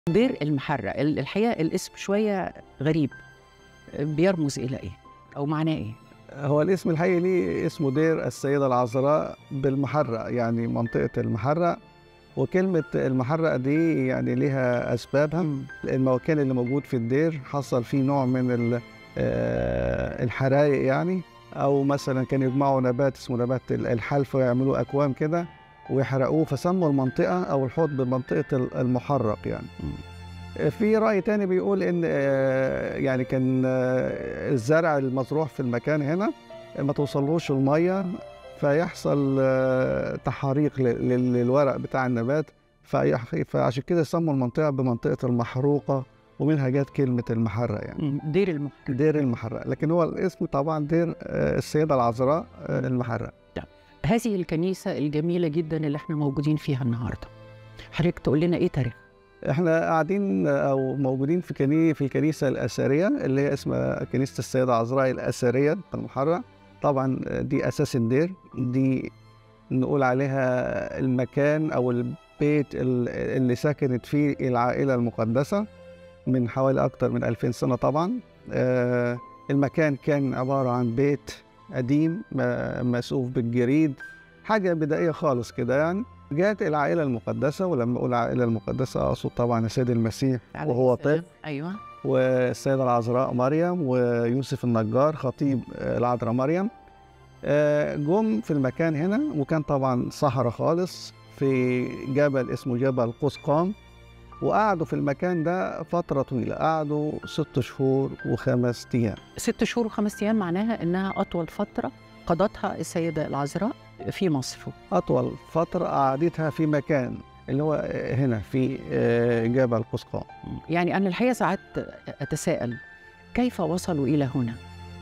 دير المحرة ال- الحقيقة الاسم شوية غريب بيرمز إلى إيه أو معناه إيه هو الاسم الحقيقي ليه اسمه دير السيدة العذراء بالمحرق يعني منطقة المحرق وكلمة المحرق دي يعني ليها أسبابها المكان اللي موجود في الدير حصل فيه نوع من ال- آه، الحرايق يعني أو مثلا كانوا يجمعوا نبات اسمه نبات ال- الحلف ويعملوا أكوام كده ويحرقوه فسموا المنطقة أو الحوض بمنطقة ال- المحرق يعني في رأي تاني بيقول إن آه، يعني كان آه، الزرع المزروع في المكان هنا ما توصلوش المية فيحصل آه، تحاريق ل- لل- للورق بتاع النبات فيح- فعشان كده سموا المنطقة بمنطقة المحروقة ومنها جت كلمة المحرق يعني دير المحرة دير المحرق لكن هو الاسم طبعا دير آه، السيدة العذراء آه، المحرق هذه الكنيسة الجميلة جدا اللي احنا موجودين فيها النهاردة حضرتك تقول لنا إيه تاريخ احنا قاعدين او موجودين في كني في الكنيسه الاثريه اللي هي اسمها كنيسه السيده عذراء الاثريه في المحرة طبعا دي اساس الدير دي نقول عليها المكان او البيت ال- اللي سكنت فيه العائله المقدسه من حوالي اكتر من 2000 سنه طبعا آه، المكان كان عباره عن بيت قديم م- مسقوف بالجريد حاجه بدائيه خالص كده يعني جاءت العائلة المقدسة ولما أقول العائلة المقدسة أقصد طبعا السيد المسيح عليه وهو السلام. طفل أيوه والسيدة العذراء مريم ويوسف النجار خطيب آه، العذراء مريم آه، جم في المكان هنا وكان طبعا صحراء خالص في جبل اسمه جبل قسقام وقعدوا في المكان ده فترة طويلة قعدوا ست شهور وخمس أيام ست شهور وخمس أيام معناها إنها أطول فترة قضتها السيدة العذراء في مصر أطول فترة قعدتها في مكان اللي هو هنا في آه، جبل قسقام يعني أنا الحقيقة ساعات أتساءل كيف وصلوا إلى هنا؟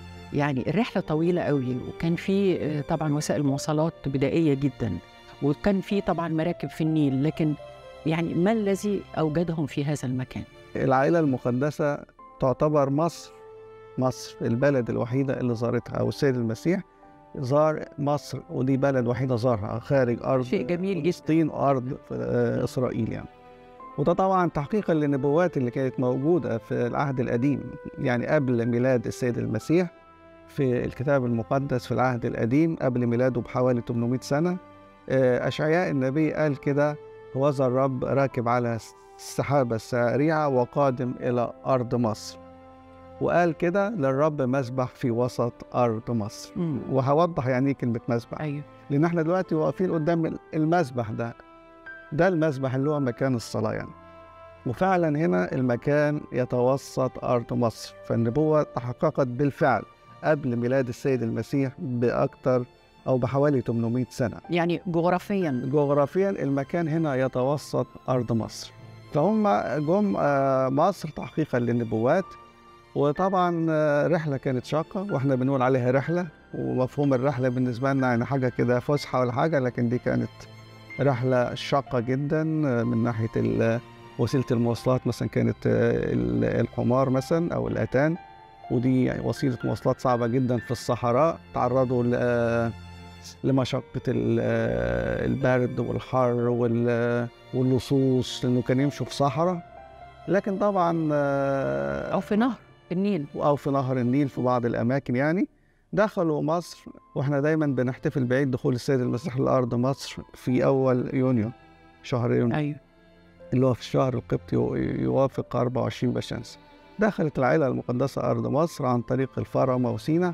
يعني الرحلة طويلة قوي وكان في آه، طبعا وسائل مواصلات بدائية جدا وكان في طبعا مراكب في النيل لكن يعني ما الذي أوجدهم في هذا المكان؟ العائلة المقدسة تعتبر مصر مصر البلد الوحيدة اللي زارتها أو السيد المسيح زار مصر ودي بلد وحيدة زارها خارج أرض شيء جميل جدا. فلسطين وأرض آه، إسرائيل يعني وده طبعا تحقيقا للنبوات اللي كانت موجودة في العهد القديم يعني قبل ميلاد السيد المسيح في الكتاب المقدس في العهد القديم قبل ميلاده بحوالي 800 سنة آه، أشعياء النبي قال كده هوذا الرب راكب على السحابة السريعة وقادم إلى أرض مصر وقال كده للرب مسبح في وسط أرض مصر مم. وهوضح يعني إيه كلمة مسبح أيوه لأن احنا دلوقتي واقفين قدام المسبح ده ده المسبح اللي هو مكان الصلاة يعني وفعلا هنا المكان يتوسط أرض مصر فالنبوة تحققت بالفعل قبل ميلاد السيد المسيح بأكثر أو بحوالي 800 سنة يعني جغرافيا جغرافيا المكان هنا يتوسط أرض مصر فهم جم آه، مصر تحقيقا للنبوات وطبعا آه، رحلة كانت شاقة واحنا بنقول عليها رحلة ومفهوم الرحلة بالنسبة لنا يعني حاجة كده فسحة ولا حاجة لكن دي كانت رحلة شاقة جدا آه، من ناحية ال- وسيلة المواصلات مثلا كانت آه، ال- الحمار مثلا أو الأتان ودي يعني وسيلة مواصلات صعبة جدا في الصحراء تعرضوا ل- آه، لمشقة ال- آه، البرد والحر وال- واللصوص لأنه كان يمشوا في صحراء لكن طبعا آه، أو في نهر النيل أو في نهر النيل في بعض الأماكن يعني دخلوا مصر واحنا دايما بنحتفل بعيد دخول السيد المسيح لأرض مصر في أول يونيو شهر يونيو أيوه اللي هو في الشهر القبطي يو- يوافق 24 بشمس دخلت العائلة المقدسة أرض مصر عن طريق الفرمة وسينا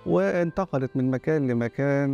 وانتقلت من مكان لمكان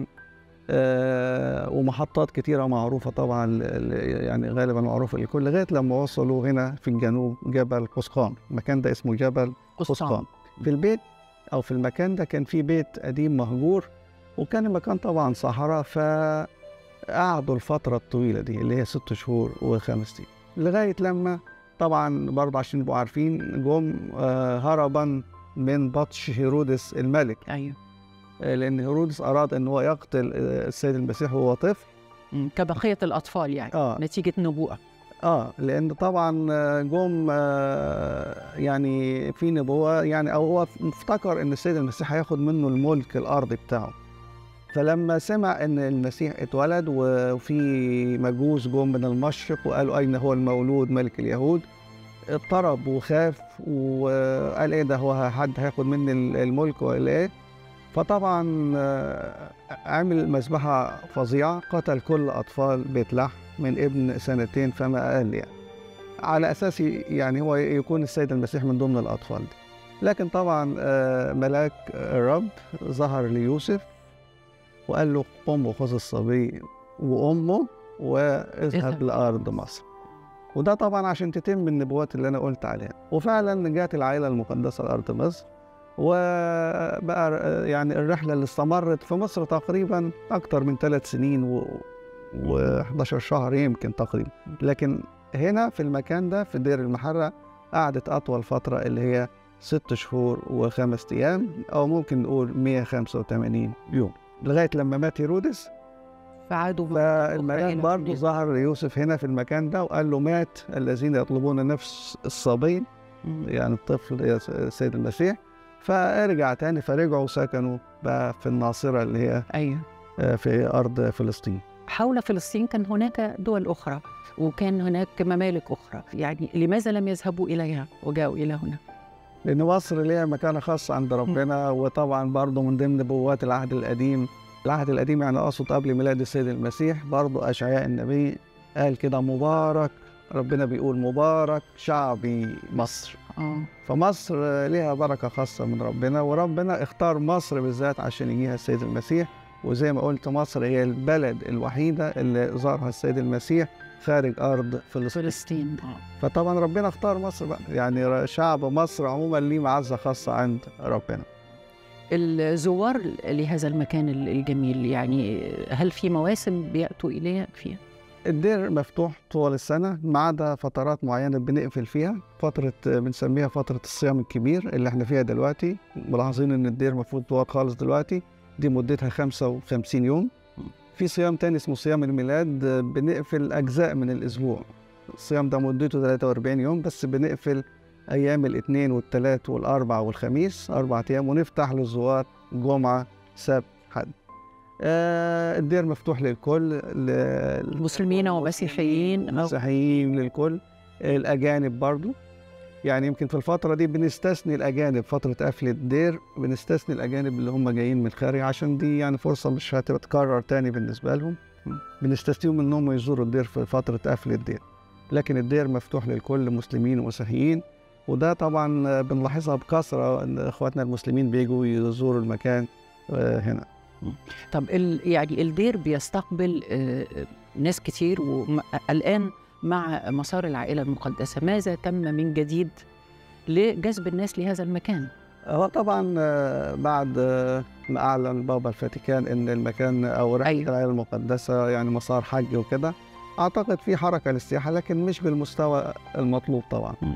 آه، ومحطات كتيرة معروفة طبعا ل- ل- يعني غالبا معروفة للكل لغاية لما وصلوا هنا في الجنوب جبل قسقام المكان ده اسمه جبل قسقام في البيت أو في المكان ده كان في بيت قديم مهجور وكان المكان طبعا صحراء فقعدوا الفترة الطويلة دي اللي هي ست شهور وخمس أيام لغاية لما طبعا برضه عشان نبقوا عارفين جم آه، هربا من بطش هيرودس الملك أيوه آه، لأن هيرودس أراد أن هو يقتل آه، السيد المسيح وهو طفل مم. كبقية الأطفال يعني آه. نتيجة نبوءة اه لان طبعا آه، جم آه، يعني في نبوه يعني او هو افتكر ان السيد المسيح هياخد منه الملك الارضي بتاعه فلما سمع ان المسيح اتولد وفي مجوس جم من المشرق وقالوا اين هو المولود ملك اليهود اضطرب وخاف وقال ايه ده هو حد هياخد مني الملك ولا ايه فطبعا آه، عمل مذبحة فظيعة قتل كل أطفال بيت لحم من ابن سنتين فما أقل يعني على أساس يعني هو يكون السيد المسيح من ضمن الأطفال دي لكن طبعا آه، ملاك الرب ظهر ليوسف وقال له قم وخذ الصبي وأمه واذهب اذهب. لأرض مصر وده طبعا عشان تتم النبوات اللي أنا قلت عليها وفعلا جات العائلة المقدسة لأرض مصر وبقى يعني الرحلة اللي استمرت في مصر تقريبا أكتر من ثلاث سنين و... و11 شهر يمكن تقريبا لكن هنا في المكان ده في دير المحرة قعدت أطول فترة اللي هي ست شهور وخمس أيام أو ممكن نقول 185 يوم لغاية لما مات هيرودس فعادوا فالملاك إلى برضه فلسطين. ظهر ليوسف هنا في المكان ده وقال له مات الذين يطلبون نفس الصبي مم. يعني الطفل يا س- السيد المسيح فارجع تاني فرجعوا وسكنوا بقى في الناصرة اللي هي ايوه آه، في أرض فلسطين حول فلسطين كان هناك دول أخرى وكان هناك ممالك أخرى يعني لماذا لم يذهبوا إليها وجاءوا إلى هنا لأن مصر ليها مكانة خاصة عند ربنا وطبعا برضه من ضمن نبوات العهد القديم العهد القديم يعني أقصد قبل ميلاد السيد المسيح برضه أشعياء النبي قال كده مبارك ربنا بيقول مبارك شعبي مصر اه فمصر آه، ليها بركة خاصة من ربنا وربنا اختار مصر بالذات عشان يجيها السيد المسيح وزي ما قلت مصر هي البلد الوحيدة اللي زارها السيد المسيح خارج أرض فلسطين فلسطين آه. فطبعا ربنا اختار مصر بقى يعني شعب مصر عموما ليه معزة خاصة عند ربنا الزوار لهذا المكان الجميل يعني هل في مواسم بيأتوا إليه فيها؟ الدير مفتوح طول السنة ما عدا فترات معينة بنقفل فيها فترة بنسميها فترة الصيام الكبير اللي احنا فيها دلوقتي ملاحظين ان الدير مفروض طوال خالص دلوقتي دي مدتها 55 يوم في صيام تاني اسمه صيام الميلاد بنقفل أجزاء من الأسبوع الصيام ده مدته 43 يوم بس بنقفل أيام الاثنين والثلاث والأربع والخميس أربع أيام ونفتح للزوار جمعة سبت حد آه الدير مفتوح للكل ل- مسلمين ومسيحيين أو مسيحيين للكل الأجانب برضو يعني يمكن في الفترة دي بنستثني الأجانب فترة قفل الدير بنستثني الأجانب اللي هم جايين من الخارج عشان دي يعني فرصة مش هتتكرر تاني بالنسبة لهم بنستثنيهم إنهم يزوروا الدير في فترة قفل الدير لكن الدير مفتوح للكل مسلمين ومسيحيين وده طبعا بنلاحظها بكثرة إن إخواتنا المسلمين بيجوا يزوروا المكان آه، هنا طب ال يعني الدير بيستقبل آه، ناس كتير والآن مع مسار العائلة المقدسة ماذا تم من جديد لجذب الناس لهذا المكان؟ هو طبعا آه، بعد آه، ما اعلن بابا الفاتيكان ان المكان او رحله أيوة. أيوة. العائله المقدسه يعني مسار حج وكده اعتقد في حركه للسياحه لكن مش بالمستوى المطلوب طبعا م.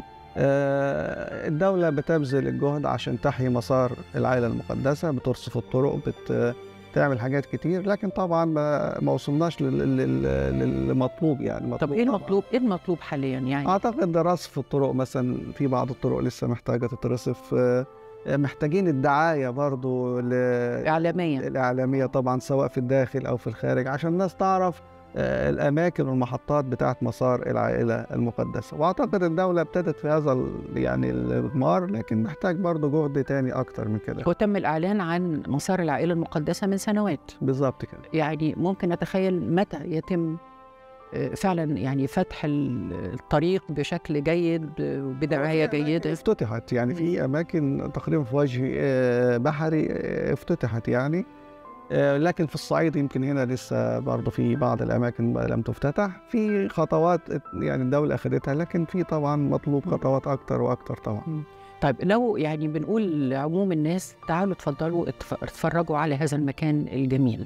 آه، الدوله بتبذل الجهد عشان تحيي مسار العائله المقدسه بترصف الطرق بت تعمل حاجات كتير لكن طبعا ما ما وصلناش لل- لل- للمطلوب يعني طب ايه طبعاً. المطلوب ايه المطلوب حاليا يعني؟ اعتقد ده رصف الطرق مثلا في بعض الطرق لسه محتاجه تترصف آه، محتاجين الدعايه برضو ل- إعلاميا الاعلاميه طبعا سواء في الداخل او في الخارج عشان الناس تعرف آه، الاماكن والمحطات بتاعه مسار العائله المقدسه واعتقد الدوله ابتدت في هذا ال- يعني الاضمار لكن محتاج برضو جهد تاني اكتر من كده هو تم الإعلان عن مسار العائلة المقدسة من سنوات بالظبط كده يعني ممكن نتخيل متى يتم آه، فعلا يعني فتح ال- الطريق بشكل جيد آه، وبدعاية في أماكن جيدة افتتحت يعني في اماكن تقريبا في وجه آه، بحري آه، افتتحت يعني آه، لكن في الصعيد يمكن هنا لسه برضه في بعض الاماكن بقى لم تفتتح في خطوات يعني الدوله اخذتها لكن في طبعا مطلوب خطوات اكتر واكتر طبعا طيب لو يعني بنقول لعموم الناس تعالوا اتفضلوا اتف- اتفرجوا على هذا المكان الجميل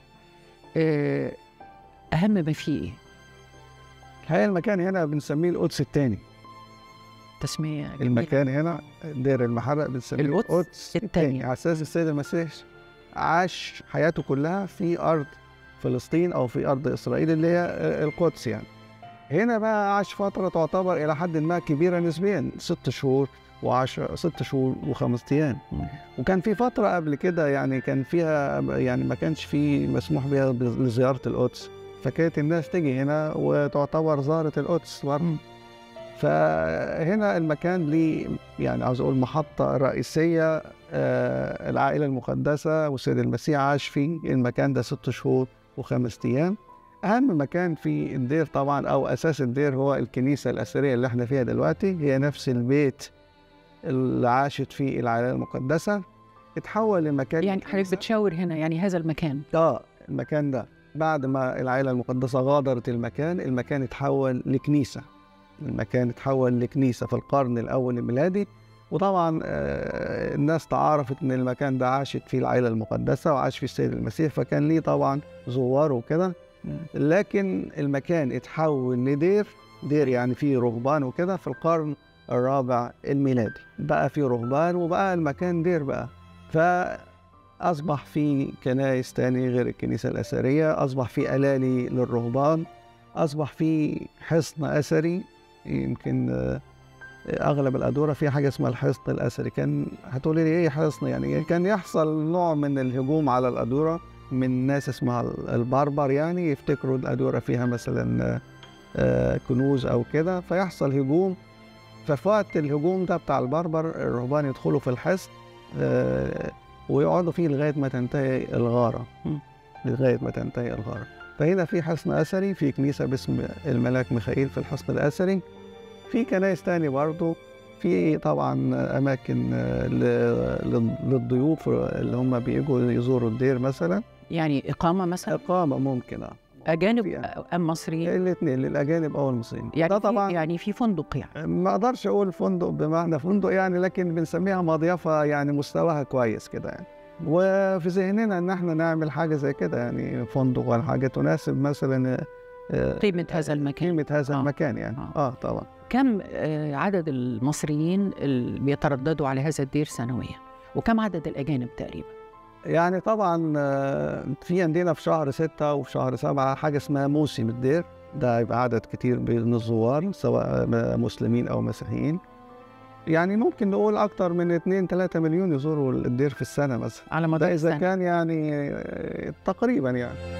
آه، أهم ما فيه إيه؟ الحقيقه المكان هنا بنسميه القدس الثاني تسمية جميلة. المكان هنا دير المحرق بنسميه القدس القدس التاني. الثاني على اساس السيد المسيح عاش حياته كلها في ارض فلسطين او في ارض اسرائيل اللي هي القدس يعني هنا بقى عاش فتره تعتبر الى حد ما كبيره نسبيا ست شهور وعشر ست شهور وخمس ايام مم. وكان في فتره قبل كده يعني كان فيها يعني ما كانش في مسموح بها لزياره القدس فكانت الناس تيجي هنا وتعتبر زارت القدس برضه فهنا المكان ليه يعني عاوز اقول محطه رئيسيه آه، العائله المقدسه والسيد المسيح عاش في المكان ده ست شهور وخمس ايام اهم مكان في الدير طبعا او اساس الدير هو الكنيسه الاثريه اللي احنا فيها دلوقتي هي نفس البيت اللي عاشت فيه العائله المقدسه اتحول لمكان يعني حضرتك الكنيسة. بتشاور هنا يعني هذا المكان اه المكان ده بعد ما العائلة المقدسة غادرت المكان المكان اتحول لكنيسة المكان اتحول لكنيسة في القرن الأول الميلادي وطبعا آه، الناس تعارفت ان المكان ده عاشت فيه العائلة المقدسة وعاش فيه السيد المسيح فكان ليه طبعا زوار وكده لكن المكان اتحول لدير دير يعني فيه رهبان وكده في القرن الرابع الميلادي بقى فيه رهبان وبقى المكان دير بقى فأصبح في كنائس تاني غير الكنيسة الأثرية أصبح في ألالي للرهبان أصبح في حصن أثري يمكن آه، أغلب الأدورة في حاجة اسمها الحصن الأثري كان هتقولي لي إيه حصن يعني كان يحصل نوع من الهجوم على الأدورة من ناس اسمها البربر يعني يفتكروا الأدورة فيها مثلا آه، آه، كنوز أو كده فيحصل هجوم ففي وقت الهجوم ده بتاع البربر الرهبان يدخلوا في الحصن آه، ويقعدوا فيه لغاية ما تنتهي الغارة مم. لغاية ما تنتهي الغارة فهنا في حصن أثري في كنيسة باسم الملاك ميخائيل في الحصن الأثري في كنائس تاني برضو في طبعا أماكن آه، ل- لل- للضيوف اللي هم بيجوا يزوروا الدير مثلا يعني إقامة مثلا إقامة ممكن آه. أجانب في- أم مصريين الاثنين للأجانب أو المصريين يعني ده في- طبعا يعني في فندق يعني ما اقدرش اقول فندق بمعنى فندق يعني لكن بنسميها مضيفه يعني مستواها كويس كده يعني وفي ذهننا ان احنا نعمل حاجه زي كده يعني فندق ولا حاجه تناسب مثلا آه، قيمة هذا المكان قيمه هذا آه. المكان يعني آه. اه طبعا كم آه، عدد المصريين اللي بيترددوا على هذا الدير سنويا وكم عدد الأجانب تقريبا يعني طبعا آه، في عندنا في شهر ستة وفي شهر سبعة حاجة اسمها موسم الدير ده يبقى عدد كتير من الزوار سواء مسلمين أو مسيحيين يعني ممكن نقول أكتر من 2 3 مليون يزوروا الدير في السنة مثلا على مدار ده إذا السنة كان يعني آه، تقريبا يعني